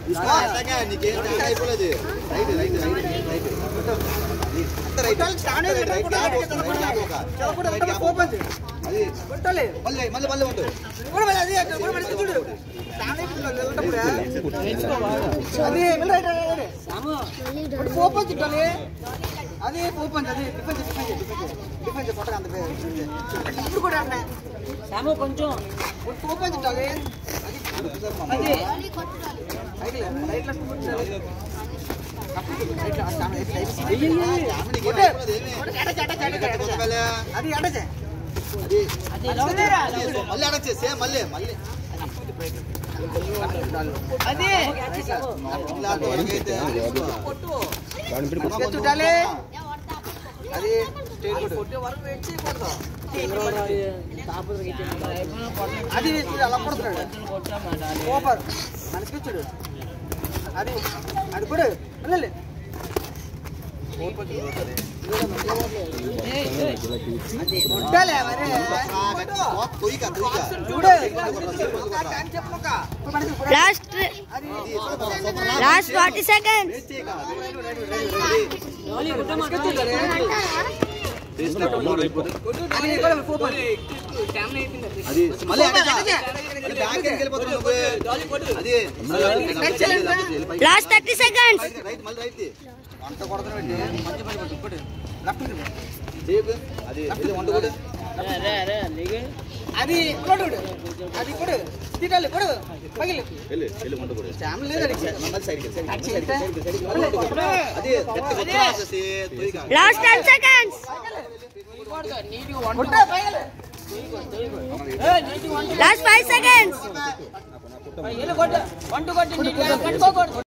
నీకేం అయిపోలేదు right right right right అంత right stand right right gap వస్తుంది, రైట్ గ్యాప్ ఒక. రైట్ గ్యాప్ ఒక. అది కొట్టాలి మళ్ళీ మళ్ళీ మళ్ళీ ఉండు కూడా మరి అది అక్కడ కూడా మరి చూడు స్టాండ్ అయిపోతుంది వెళ్ళటప్పుడు అది వెళ్ళి రైట్ రైట్ రైట్ ఇప్పుడు పోపం చుట్టాలి అది పోపం అది డిఫెన్స్ డిఫెన్స్ డిఫెన్స్ డిఫెన్స్ కొట్టగా అంత పేరు ఇప్పుడు కూడా అన్న సాము కొంచెం ఇప్పుడు పోపం చుట్టాలి అది రైట్ రైట్ లెఫ్ట్ కొట్టాలి right left stand right right నీకేం అయిపోలేదు ఏమీ అడచ అడచ అడచ కొత్త మళ్ళీ అది అడచే అది అది లౌడరా అది మళ్ళీ అడగచ్చు సేమ్ మళ్ళీ మళ్ళీ అది ఇలా ఆడితే వరకైతే చుట్టాలి అది స్టేట్ కొట్టే వరకు వెయిట్ చేయకూడదు అది వీడు అలా కొడుతున్నాడు సూపర్ మనసుకి చూడు అది అది కూడా వెళ్ళాలి కొట్టాలి మరి తొయ్యిక తొయ్యిక చూడు టైం చెప్పు ఒక. ఇప్పుడు మనకి ఇప్పుడు లాస్ట్ అది లాస్ట్ ఫార్టీ సెకండ్స్ వేస్ట్ చేయక మనసుకి చూడాలి. అది కూడా సూపర్ అది మళ్ళీ అడగ మళ్ళీ బ్యాక్ వెళ్ళిపోతున్నావు నువ్వు. అది లాస్ట్ థర్టీ సెకండ్స్ రైట్ మళ్ళీ రైట్ అంత కొడుతున్నాడు మంచి పని పడు ఇప్పుడు లెఫ్ట్ చేయకు అది ఇది వంట కూడా అది కొడు అది కొడు తిట్టాలి కొడు పగిలి వెళ్ళి వెళ్ళి వంట కూడా స్టామ్ లేదు అది మళ్ళీ సైడ్కి సైడ్కి సైడ్కి సైడ్కి సైడ్కి మళ్ళీ వంట కూడా. అది గట్టి కొట్టుకొని వచ్చేసి తొయ్యిక లాస్ట్ టెన్ సెకండ్స్ కొట్టు పగిలి లాస్ట్ ఫైవ్ సెకండ్స్ వంట కొట్టి నీట్గా కట్టుకోకూడదు